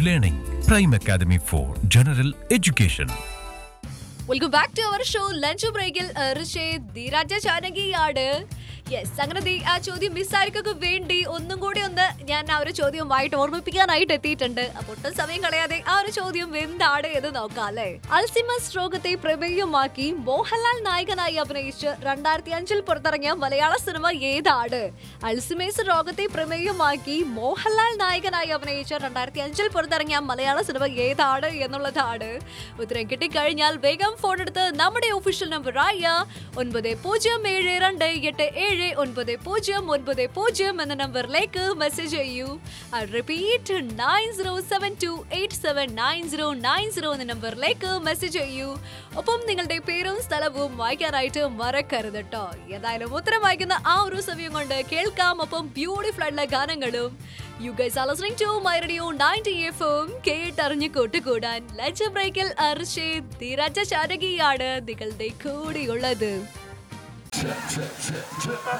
learning. Prime Academy for General Education. Welcome back to our show lunch ബ്രേക്കിൽ ധീരാജ ചാനകിയാണ് yes അങ്ങനെ ദേ ആ ചോദ്യം മിസ്സായിരിക്കൊക്കെ വേണ്ടി ഒന്നും കൂടി ഒന്ന് ഞാൻ ആ ഒരു ചോദ്യവുമായിട്ട് ഓർമ്മിപ്പിക്കാനായിട്ട് എത്തിയിട്ടുണ്ട് അപ്പൊ ഒട്ടും സമയം കളയാതെ ആ ഒരു ചോദ്യം എന്താണ് എന്ന് നോക്കാം അല്ലേ അൾസിമസ് രോഗത്തെ പ്രമേയമാക്കി മോഹൻലാൽ നായകനായി അഭിനയിച്ച് രണ്ടായിരത്തി അഞ്ചിൽ പുറത്തിറങ്ങിയ മലയാള സിനിമ ഏതാണ് അൾസിമേസ് രോഗത്തെ പ്രമേയമാക്കി മോഹൻലാൽ നായകനായി അഭിനയിച്ച രണ്ടായിരത്തി അഞ്ചിൽ പുറത്തിറങ്ങിയ മലയാള സിനിമ ഏതാണ് എന്നുള്ളതാണ് ഉത്തരം കിട്ടിക്കഴിഞ്ഞാൽ വേഗം ഫോൺ എടുത്ത് നമ്മുടെ ഒഫീഷ്യൽ നമ്പറായ ഒൻപത് പൂജ്യം ഏഴ് രണ്ട് എട്ട് ഏഴ് ഒൻപത് പൂജ്യം ഒൻപത് പൂജ്യം എന്ന നമ്പറിലേക്ക് മെസ്സേജ് ചെയ്യൂ repeat nine zero seven two eight seven nine zero nine zero എന്ന നമ്പറിലേക്ക് മെസ്സേജ് ചെയ്യൂ ഒപ്പം നിങ്ങളുടെ പേരും സ്ഥലവും വായിക്കാനായിട്ട് മറക്കരുത് കേട്ടോ ഏതായാലും ഉത്തരം വായിക്കുന്ന ആ ഒരു സമയം കൊണ്ട് കേൾക്കാം ഒപ്പം ബ്യൂട്ടിഫുൾ ആയിട്ടുള്ള ഗാനങ്ങളും you guys are listening to my radio 90 FM കേട്ടറിഞ്ഞ് കൂട്ടുകൂടാൻ ലഞ്ച് ബ്രേക്കിൽ അർഷേദ് ധീരജ ചാരകിയാണ് നിങ്ങളുടെ കൂടെയുള്ളത്